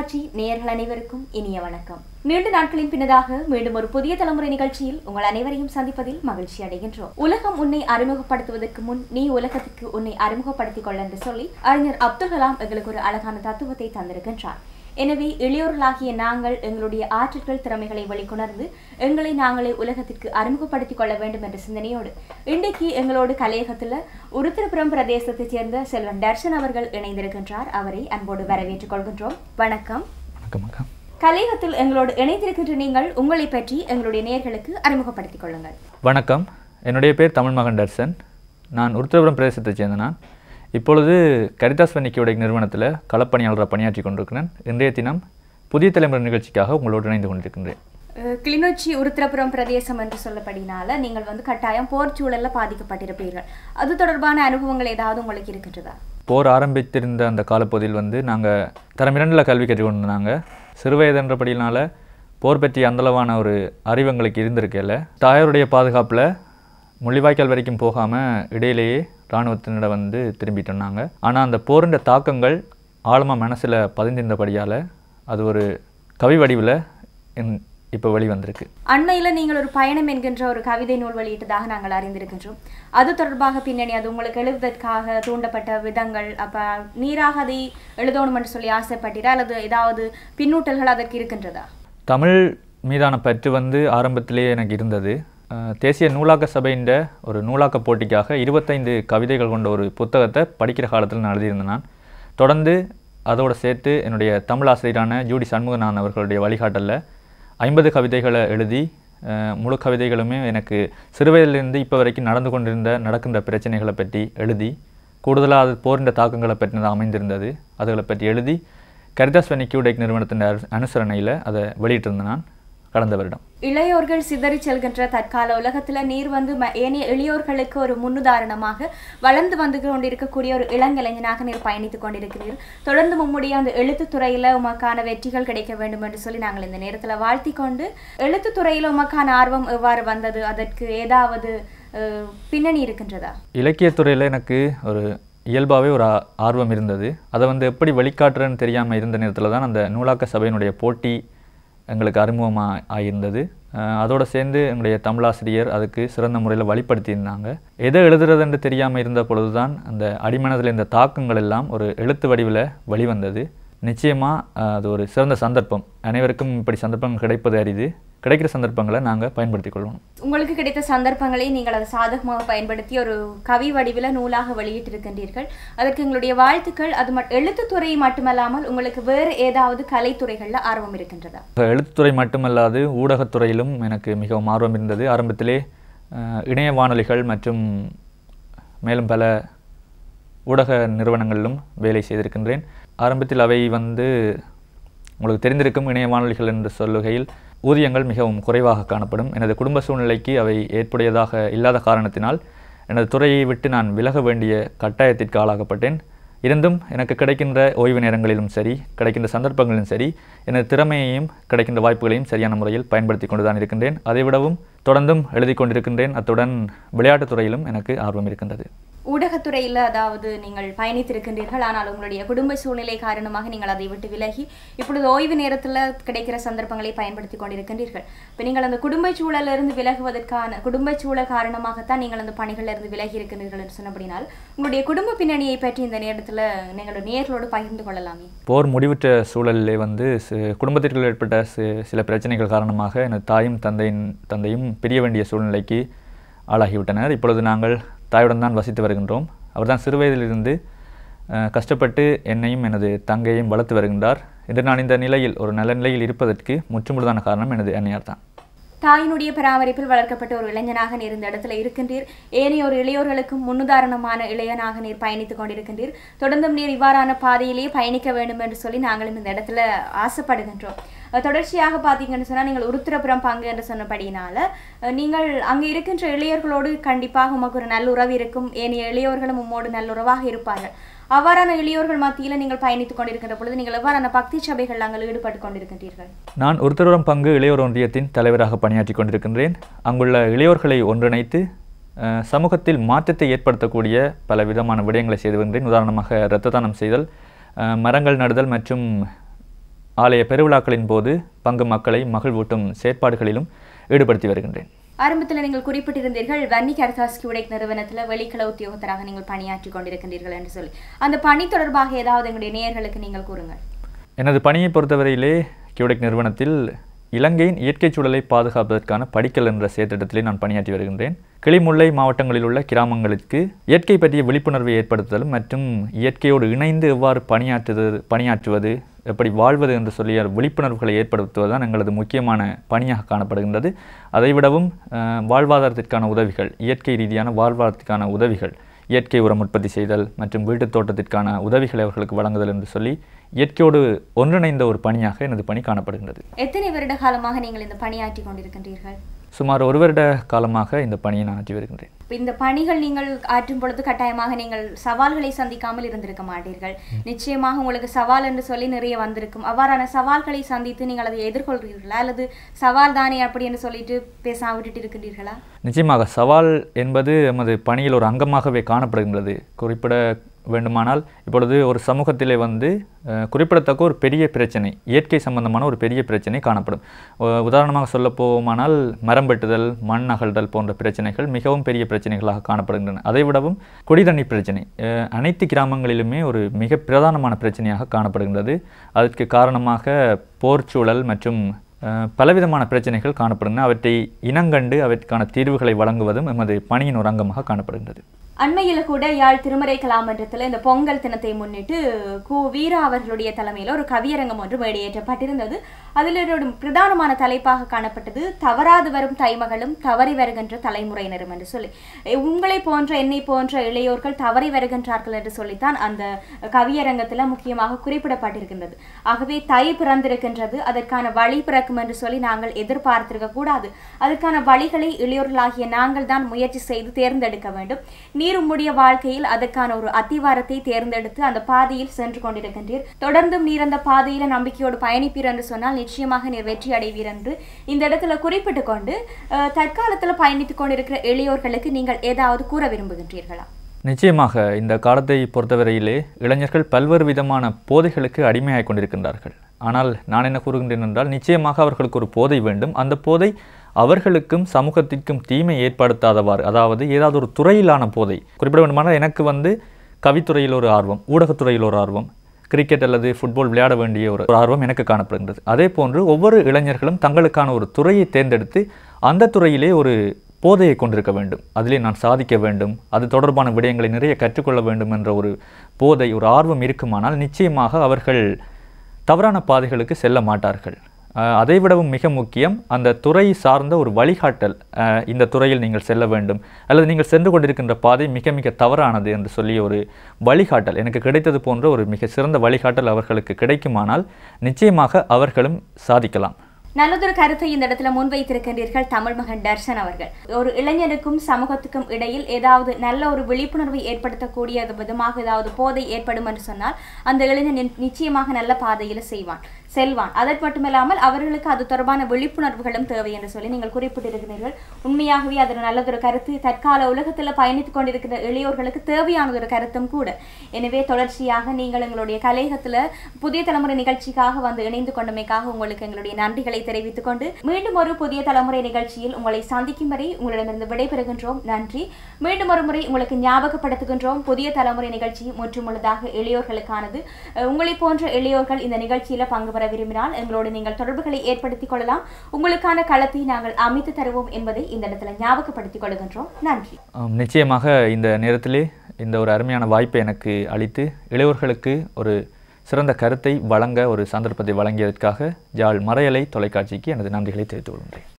தொலைக்காட்சி நேயர்கள் அனைவருக்கும் இனிய வணக்கம் நீண்ட நாட்களின் பின்னதாக மீண்டும் ஒரு புதிய தலைமுறை நிகழ்ச்சியில் உங்கள் அனைவரையும் சந்திப்பதில் மகிழ்ச்சி அடைகின்றோம் உலகம் உன்னை அறிமுகப்படுத்துவதற்கு முன் நீ உலகத்துக்கு உன்னை அறிமுகப்படுத்திக் கொள்ள என்று சொல்லி அறிஞர் அப்துல் கலாம் எங்களுக்கு ஒரு அழகான தத்துவத்தை தந்திருக்கின்றார் எனவே இளையோர்களாகிய நாங்கள் எங்களுடைய ஆற்றல்கள் திறமைகளை வெளிக்கொணர்ந்து எங்களை நாங்களே உலகத்திற்கு அறிமுகப்படுத்திக் கொள்ள வேண்டும் என்ற சிந்தனையோடு இன்றைக்கு எங்களோடு கலையகத்தில் உருத்திரபுரம் பிரதேசத்தைச் சேர்ந்த செல்வன் தர்ஷன் அவர்கள் இணைந்திருக்கின்றார் அவரை அன்போடு வரவேற்றுக் கொள்கின்றோம் வணக்கம் வணக்கம் அக்கா கலையகத்தில் எங்களோடு இணைந்திருக்கின்ற நீங்கள் உங்களை பற்றி எங்களுடைய நேயர்களுக்கு அறிமுகப்படுத்திக் கொள்ளுங்கள் வணக்கம் என்னுடைய பேர் தமிழ் மகன் தர்சன் நான் உருத்திரபுரம் பிரதேசத்தைச் சேர்ந்த நான் இப்பொழுது கரிதாஸ் வன்னிக்கையுடைய நிறுவனத்தில் களப்பணியாளராக பணியாற்றி கொண்டிருக்கிறேன் இன்றைய தினம் புதிய தலைமுறை நிகழ்ச்சிக்காக உங்களோடு இணைந்து கொண்டிருக்கின்றேன் அஹ், கிளிநொச்சி உருத்திரபுரம் பிரதேசம் என்று சொல்லப்படினால நீங்கள் வந்து கட்டாயம் போர் சூழல்ல பாதிக்கப்பட்டிருப்பீர்கள் அது தொடர்பான அனுபவங்கள் ஏதாவது உங்களுக்கு இருக்கின்றதா போர் ஆரம்பித்திருந்த அந்த காலப்பகுதியில் வந்து நாங்கள் தரம் இரண்டில் கல்வி கற்றுக்கொண்டிருந்தாங்க சிறுவயதுன்றபடியினால போர் பற்றிய அந்தளவான ஒரு அறிவு எங்களுக்கு இருந்திருக்கையில் தாயாருடைய பாதுகாப்பில் முள்ளிவாய்க்கால் வரைக்கும் போகாமல் இடையிலேயே இராணுவத்தினிடம் வந்து திரும்பிட்டோம் நாங்கள் ஆனால் அந்த போரின் தாக்கங்கள் ஆழமாக மனசில் பதிந்திருந்தபடியால் அது ஒரு கவி வடிவில் இப்போ வெளிவந்திருக்கு அண்மையில நீங்கள் ஒரு பயணம் என்கின்ற ஒரு கவிதை நூல் வெளியிட்டதாக நாங்கள் அறிந்திருக்கின்றோம் அது தொடர்பாக பின்னணி அது உங்களுக்கு எழுதுவதற்காக தூண்டப்பட்ட விதங்கள் அப்ப நீராக அதை எழுதணும் என்று சொல்லி ஆசைப்பட்டீரா அல்லது ஏதாவது பின்னூட்டல்கள் அதற்கு இருக்கின்றதா தமிழ் மீதான பற்று வந்து ஆரம்பத்திலேயே எனக்கு இருந்தது அஹ், தேசிய நூலாக்க சபையின் ஒரு நூலாக்க போட்டிக்காக இருபத்தைந்து கவிதைகள் கொண்ட ஒரு புத்தகத்தை படிக்கிற காலத்தில் நான் எழுதியிருந்தேன் நான் தொடர்ந்து அதோடு சேர்த்து என்னுடைய தமிழ் ஆசிரியரான ஜூடி சண்முகநாதன் அவர்களுடைய வழிகாட்டலில் ஐம்பது கவிதைகளை எழுதி அஹ், முழு கவிதைகளுமே எனக்கு சிறுவயதிலிருந்து இப்போ வரைக்கும் நடந்து கொண்டிருந்த நடக்கின்ற பிரச்சனைகளை பற்றி எழுதி கூடுதலாக அது போரின்ற தாக்கங்களை பற்றி தான் அமைந்திருந்தது அதுகளை பற்றி எழுதி கரிதாஸ் வெனி கியூடெக் நிறுவனத்தின் அனு- அனுசரணையில் அதை வெளியிட்டிருந்தேன் நான் கடந்த வருடம் இளையோர்கள் சிதறி செல்கின்ற தற்கால உலகத்துல நீர் வந்து ம- ஏனைய இளையோர்களுக்கு ஒரு முன்னுதாரணமாக வளர்ந்து வந்து கொண்டிருக்கக்கூடிய ஒரு இளங்கலைஞனாக நீர் பயணித்துக் கொண்டிருக்கிறீர்கள் தொடர்ந்து உம்முடைய அந்த எழுத்துத் துறையில உமக்கான வெற்றிகள் கிடைக்க வேண்டும் என்று சொல்லி நாங்கள் இந்த நேரத்துல வாழ்த்திக் கொண்டு எழுத்துத் துறையில உமக்கான ஆர்வம் எவ்வாறு வந்தது அதற்கு ஏதாவது அஹ், பின்னணி இருக்கின்றதா இலக்கியத்துறையில் எனக்கு ஒரு இயல்பாகவே ஒரு ஆ- ஆர்வம் இருந்தது அதை வந்து எப்படி வெளிக்காட்டுறேன்னு தெரியாமல் இருந்த நேரத்தில் தான் அந்த நூலாக்க சபையினுடைய போட்டி எங்களுக்கு அறிமுகமாக ஆகியிருந்தது அஹ் அதோட சேர்ந்து எங்களுடைய தமிழாசிரியர் அதுக்கு சிறந்த முறையில் வழிப்படுத்தியிருந்தாங்க எதை எழுதுறதுன்னு தெரியாமல் இருந்த பொழுது தான் அந்த அடிமனதில் இந்த தாக்கங்கள் எல்லாம் ஒரு எழுத்து வடிவில் வெளிவந்தது நிச்சயமாக அது ஒரு சிறந்த சந்தர்ப்பம் அனைவருக்கும் இப்படி சந்தர்ப்பங்கள் கிடைப்பது அரிது கிடைக்கிற சந்தர்ப்பங்களை நாங்கள் பயன்படுத்திக் கொள்ளணும் உங்களுக்கு கிடைத்த சந்தர்ப்பங்களை நீங்கள் அதை சாதகமாக பயன்படுத்தி ஒரு கவி வடிவில நூலாக வெளியிட்டிருக்கின்றீர்கள் அதற்கு எங்களுடைய வாழ்த்துக்கள் அது மட் எழுத்துத்துறை மட்டுமல்லாமல் உங்களுக்கு வேறு ஏதாவது கலைத்துறைகள்ல ஆர்வம் இருக்கின்றதா எழுத்துத்துறை மட்டுமல்லாது ஊடகத்துறையிலும் எனக்கு மிகவும் ஆர்வம் இருந்தது ஆரம்பத்திலே அஹ், இணைய வானொலிகள் மற்றும் மேலும் பல ஊடக நிறுவனங்களிலும் வேலை செய்திருக்கின்றேன் ஆரம்பத்தில் அவை வந்து உங்களுக்கு தெரிந்திருக்கும் இணைய வானொலிகள் என்று சொல்லுகையில் ஊதியங்கள் மிகவும் குறைவாக காணப்படும் எனது குடும்ப சூழ்நிலைக்கு அவை ஏற்புடையதாக இல்லாத காரணத்தினால் எனது துறையை விட்டு நான் விலக வேண்டிய கட்டாயத்திற்கு ஆளாகப்பட்டேன் இருந்தும் எனக்கு கிடைக்கின்ற ஓய்வு நேரங்களிலும் சரி கிடைக்கின்ற சந்தர்ப்பங்களிலும் சரி எனது திறமையையும் கிடைக்கின்ற வாய்ப்புகளையும் சரியான முறையில் பயன்படுத்தி கொண்டு தான் இருக்கின்றேன் அதைவிடவும் தொடர்ந்தும் எழுதி கொண்டிருக்கின்றேன் அத்துடன் விளையாட்டுத் துறையிலும் எனக்கு ஆர்வம் இருக்கின்றது ஊடகத்துறையில் அதாவது நீங்கள் பயணித்திருக்கின்றீர்கள் ஆனால் உங்களுடைய குடும்ப சூழ்நிலை காரணமாக நீங்கள் அதை விட்டு விலகி இப்பொழுது ஓய்வு நேரத்தில் கிடைக்கிற சந்தர்ப்பங்களை பயன்படுத்தி கொண்டிருக்கின்றீர்கள் இப்போ நீங்கள் அந்த குடும்ப சூழலிருந்து விலகுவதற்கான குடும்ப சூழல் காரணமாகத்தான் நீங்கள் அந்த பணிகளில் இருந்து விலகி இருக்கின்றீர்கள் என்று சொன்னபடினால் உங்களுடைய குடும்ப பின்னணியை பற்றி இந்த நேரத்தில் நீங்கள் நேர்களோடு பகிர்ந்து கொள்ளலாமே போர் முடிவுற்ற சூழலிலே வந்து சி- குடும்பத்திற்குள் ஏற்பட்ட சி- சில பிரச்சனைகள் காரணமாக எனது தாயும் தந்தையின் தந்தையும் பிரிய வேண்டிய சூழ்நிலைக்கு ஆளாகிவிட்டனர் இப்பொழுது நாங்கள் தாயுடன் தான் வசித்து வருகின்றோம் அவர்தான் சிறுவயதிலிருந்து அஹ், கஷ்டப்பட்டு என்னையும் எனது தங்கையும் வளர்த்து வருகின்றார் இன்று நான் இந்த நிலையில் ஒரு நல்ல நிலையில் இருப்பதற்கு முற்றுமுழுதான காரணம் எனது அன்னையார் தான் தாயினுடைய பராமரிப்பில் வளர்க்கப்பட்ட ஒரு இளைஞனாக நீர் இந்த இடத்துல இருக்கின்றீர் ஏனைய ஒரு இளையோர்களுக்கும் முன்னுதாரணமான இளைஞனாக நீர் பயணித்துக் கொண்டிருக்கின்றீர் தொடர்ந்தும் நீர் இவ்வாறான பாதையிலேயே பயணிக்க வேண்டும் என்று சொல்லி நாங்களும் இந்த இடத்துல ஆசைப்படுகின்றோம் அஹ் தொடர்ச்சியாக பார்த்தீங்கன்னு சொன்னால் நீங்கள் உருத்திரபுரம் பங்கு என்று சொன்னபடினால அஹ் நீங்கள் அங்கே இருக்கின்ற இளையோர்களோடு கண்டிப்பாக உமக்கு ஒரு நல்லுறவு இருக்கும் ஏனைய இளையோர்களும் உம்மோடு நல்லுறவாக இருப்பார்கள் அவ்வாறான இளையோர்கள் மத்தியில் நீங்கள் பயணித்துக் கொண்டிருக்கின்ற பொழுது நீங்கள் எவ்வாறான பக்தி சபைகள் நாங்கள் ஈடுபட்டு கொண்டிருக்கின்றீர்கள் நான் ஒருத்தருடன் பங்கு இளையோர் ஒன்றியத்தின் தலைவராக பணியாற்றி கொண்டிருக்கின்றேன் அங்குள்ள இளையோர்களை ஒன்றிணைத்து அஹ், சமூகத்தில் மாற்றத்தை ஏற்படுத்தக்கூடிய பல விதமான விடயங்களை செய்து வருகின்றேன் உதாரணமாக இரத்த தானம் செய்தல் அஹ், மரங்கள் நடுதல் மற்றும் ஆலய பெருவிழாக்களின் போது பங்கு மக்களை மகிழ்வூட்டும் செயற்பாடுகளிலும் ஈடுபடுத்தி வருகின்றேன் ஆரம்பத்தில் நீங்கள் குறிப்பிட்டிருந்தீர்கள் வன்னி கர்தாஸ் கியூடெக் நிறுவனத்தில் வெளிக்கள உத்தியோகத்தராக நீங்கள் பணியாற்றி கொண்டிருக்கின்றீர்கள் என்று சொல்லி அந்த பணி தொடர்பாக ஏதாவது எங்களுடைய நேயர்களுக்கு நீங்கள் கூறுங்கள் எனது பணியை பொறுத்தவரையிலே கியூடெக் நிறுவனத்தில் இலங்கையின் இயற்கைச் சூழலை பாதுகாப்பதற்கான படிக்கல் என்ற செயற்திட்டத்திலே நான் பணியாற்றி வருகின்றேன் கிளிமுல்லை மாவட்டங்களில் உள்ள கிராமங்களுக்கு இயற்கை பற்றிய விழிப்புணர்வை ஏற்படுத்துதலும் மற்றும் இயற்கையோடு இணைந்து எவ்வாறு பணியாற்றுவது பணியாற்றுவது எப்படி வாழ்வது என்று சொல்லிய விழிப்புணர்வுகளை ஏற்படுத்துவதுதான் எங்களது முக்கியமான பணியாக காணப்படுகின்றது அதைவிடவும் அஹ், வாழ்வாதாரத்திற்கான உதவிகள் இயற்கை ரீதியான வாழ்வாதாரத்திற்கான உதவிகள் இயற்கை உரம் உற்பத்தி செய்தல் மற்றும் வீட்டுத் தோட்டத்திற்கான உதவிகளை அவர்களுக்கு வழங்குதல் என்று சொல்லி இயற்கையோடு ஒன்றிணைந்த ஒரு பணியாக எனது பணி காணப்படுகின்றது எத்தனை வருட காலமாக நீங்கள் இந்த பணியாற்றி கொண்டிருக்கின்றீர்கள் சுமார் ஒரு வருட காலமாக இந்த பணியை நான் ஆற்றி வருகின்றேன் இப்ப இந்த பணிகள் நீங்கள் ஆற்றும் பொழுது கட்டாயமாக நீங்கள் சவால்களை சந்திக்காமல் இருந்திருக்க மாட்டீர்கள் நிச்சயமாக உங்களுக்கு சவால் என்று சொல்லி நிறைய வந்திருக்கும் அவ்வாறான சவால்களை சந்தித்து நீங்கள் அதை எதிர்கொள்கிறீர்களா அல்லது சவால் தானே அப்படி என்று சொல்லிட்டு பேசாம விட்டுட்டு இருக்கின்றீர்களா நிச்சயமாக சவால் என்பது எமது பணியில் ஒரு அங்கமாகவே காணப்படுகின்றது குறிப்பிட வேண்டுமானால் இப்பொழுது ஒரு சமூகத்திலே வந்து அஹ், குறிப்பிடத்தக்க ஒரு பெரிய பிரச்சனை இயற்கை சம்பந்தமான ஒரு பெரிய பிரச்சனை காணப்படும் உ- உதாரணமாக சொல்ல போவோமானால் மரம் வெட்டுதல் மண் அகழ்தல் போன்ற பிரச்சனைகள் மிகவும் பெரிய பிரச்சனைகளாக காணப்படுகின்றன அதைவிடவும் குடிதண்ணி பிரச்சனை அஹ், அனைத்து கிராமங்களிலுமே ஒரு மிக பிரதானமான பிரச்சனையாக காணப்படுகின்றது அதற்கு காரணமாக போர்ச்சூழல் மற்றும் அஹ், பலவிதமான பிரச்சனைகள் காணப்படுகின்றன அவற்றை இனங்கண்டு அவற்றுக்கான தீர்வுகளை வழங்குவதும் எமது பணியின் ஒரு அங்கமாக காணப்படுகின்றது அண்மையில் கூட யாழ் திருமறை கலாமன்றத்தில் இந்த பொங்கல் தினத்தை முன்னிட்டு கு வீரா அவர்களுடைய தலைமையில் ஒரு கவியரங்கம் ஒன்று மேடையேற்றப்பட்டிருந்தது அதில் ஒரு பிரதானமான தலைப்பாக காணப்பட்டது தவறாது வரும் தைமகளும் தவறி வருகின்ற தலைமுறையினரும் என்று சொல்லி எ, உங்களை போன்ற என்னை போன்ற இளையோர்கள் தவறி வருகின்றார்கள் என்று சொல்லித்தான் அந்த கவியரங்கத்தில் முக்கியமாக குறிப்பிடப்பட்டிருக்கின்றது ஆகவே தை பிறந்திருக்கின்றது அதற்கான வழி பிறக்கும் என்று சொல்லி நாங்கள் எதிர்பார்த்திருக்க கூடாது அதற்கான வழிகளை இளையோர்களாகிய நாங்கள் தான் முயற்சி செய்து தேர்ந்தெடுக்க வேண்டும் நீரும்முடைய வாழ்க்கையில் அதற்கான ஒரு அத்திவாரத்தை தேர்ந்தெடுத்து அந்த பாதையில் சென்று கொண்டிருக்கின்றீர் தொடர்ந்தும் நீர் அந்த பாதையில நம்பிக்கையோடு பயணிப்பீர் என்று சொன்னால் நிச்சயமாக நீர் வெற்றி அடைவீர் என்று இந்த இடத்துல குறிப்பிட்டு கொண்டு அஹ், தற்காலத்துல பயணித்துக் கொண்டிருக்கிற இளையோர்களுக்கு நீங்கள் ஏதாவது கூற விரும்புகின்றீர்களா நிச்சயமாக இந்த காலத்தை பொறுத்தவரையிலே இளைஞர்கள் பல்வேறு விதமான போதைகளுக்கு அடிமையாகிக் கொண்டிருக்கின்றார்கள் ஆனால் நான் என்ன கூறுகின்றேன் என்றால் நிச்சயமாக அவர்களுக்கு ஒரு போதை வேண்டும் அந்த போதை அவர்களுக்கும் சமூகத்திற்கும் தீமை ஏற்படுத்தாதவாறு அதாவது ஏதாவது ஒரு துறையிலான போதை குறிப்பிட வேண்டுமானால் எனக்கு வந்து கவித்துறையில் ஒரு ஆர்வம் ஊடகத்துறையில் ஒரு ஆர்வம் கிரிக்கெட் அல்லது ஃபுட்பால் விளையாட வேண்டிய ஒரு ஒரு ஆர்வம் எனக்கு காணப்படுகின்றது அதே போன்று ஒவ்வொரு இளைஞர்களும் தங்களுக்கான ஒரு துறையை தேர்ந்தெடுத்து அந்த துறையிலே ஒரு போதையை கொண்டிருக்க வேண்டும் அதிலே நான் சாதிக்க வேண்டும் அது தொடர்பான விடயங்களை நிறைய கற்றுக்கொள்ள வேண்டும் என்ற ஒரு போதை ஒரு ஆர்வம் இருக்குமானால் நிச்சயமாக அவர்கள் தவறான பாதைகளுக்கு செல்ல மாட்டார்கள் அஹ், அதைவிடவும் மிக முக்கியம் அந்த துறை சார்ந்த ஒரு வழிகாட்டல் அஹ், இந்த துறையில் நீங்கள் செல்ல வேண்டும் அல்லது நீங்கள் சென்று கொண்டிருக்கின்ற பாதை மிக மிக தவறானது என்று சொல்லி ஒரு வழிகாட்டல் எனக்கு கிடைத்தது போன்ற ஒரு மிக சிறந்த வழிகாட்டல் அவர்களுக்கு கிடைக்குமானால் நிச்சயமாக அவர்களும் சாதிக்கலாம் நல்லதொரு கருத்தை இந்த இடத்துல முன்வைத்திருக்கின்றீர்கள் தமிழ் மகன் தர்ஷன் அவர்கள் ஒரு இளைஞனுக்கும் சமூகத்துக்கும் இடையில் ஏதாவது நல்ல ஒரு விழிப்புணர்வை ஏற்படுத்தக்கூடிய விதமாக ஏதாவது போதை ஏற்படும் என்று சொன்னால் அந்த இளைஞன் நி- நிச்சயமாக நல்ல பாதையில் செய்வான் செல்வான் அதற்கு மட்டுமில்லாமல் அவர்களுக்கு அது தொடர்பான விழிப்புணர்வுகளும் தேவை என்று சொல்லி நீங்கள் குறிப்பிட்டிருக்கிறீர்கள் உண்மையாகவே அது ஒரு நல்லதொரு கருத்து தற்கால உலகத்தில் பயணித்துக் கொண்டிருக்கிற இளையோர்களுக்கு தேவையான ஒரு கருத்தும் கூட எனவே தொடர்ச்சியாக நீங்கள் எங்களுடைய கலையகத்தில் புதிய தலைமுறை நிகழ்ச்சிக்காக வந்து இணைந்து கொண்டமைக்காக உங்களுக்கு எங்களுடைய நன்றிகளை தெரிவித்துக் கொண்டு மீண்டும் ஒரு புதிய தலைமுறை நிகழ்ச்சியில் உங்களை சந்திக்கும் வரை உங்களிடமிருந்து விடைபெறுகின்றோம் நன்றி மீண்டும் ஒரு முறை உங்களுக்கு ஞாபகப்படுத்துகின்றோம் புதிய தலைமுறை நிகழ்ச்சி முற்றுமுழுதாக இளையோர்களுக்கானது அஹ் உங்களைப் போன்ற இளையோர்கள் இந்த நிகழ்ச்சியில பங்கு பெற விரும்பினால் எங்களோடு நீங்கள் தொடர்புகளை ஏற்படுத்திக் கொள்ளலாம் உங்களுக்கான களத்தை நாங்கள் அமைத்து தருவோம் என்பதை இந்த இடத்துல ஞாபகப்படுத்திக் கொள்கின்றோம் நன்றி ஆம், நிச்சயமாக இந்த நேரத்திலே இந்த ஒரு அருமையான வாய்ப்பை எனக்கு அளித்து இளையோர்களுக்கு ஒரு சிறந்த கருத்தை வழங்க ஒரு சந்தர்ப்பத்தை வழங்கியதற்காக ஜாழ் மறையலை தொலைக்காட்சிக்கு எனது நன்றிகளை தெரிவித்துக் கொள்கின்றேன்